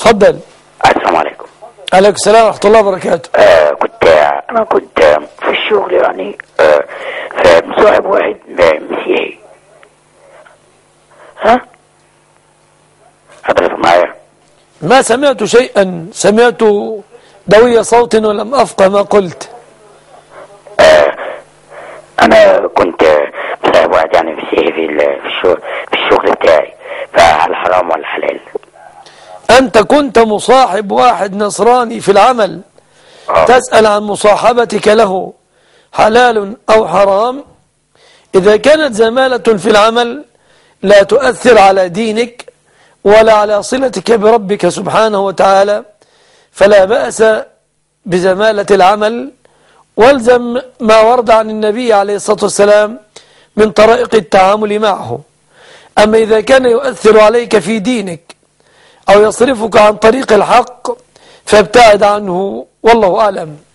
تفضل السلام عليكم عليكم السلام ورحمة الله وبركاته آه كنت انا كنت في الشغل يعني آه فمصاحب واحد مسيحي ها حضرتك معايا ما سمعت شيئا سمعت دوي صوت ولم أفقه ما قلت انا كنت مصاحب واحد يعني مسيحي في ال- في الشغل في الشغل بتاعي فهل حرام ولا حلال أنت كنت مصاحب واحد نصراني في العمل اه تسأل عن مصاحبتك له حلال أو حرام إذا كانت زمالة في العمل لا تؤثر على دينك ولا على صلتك بربك سبحانه وتعالى فلا بأس بزمالة العمل والزم ما ورد عن النبي عليه الصلاة والسلام من طرائق التعامل معه أما إذا كان يؤثر عليك في دينك أو يصرفك عن طريق الحق فابتعد عنه والله أعلم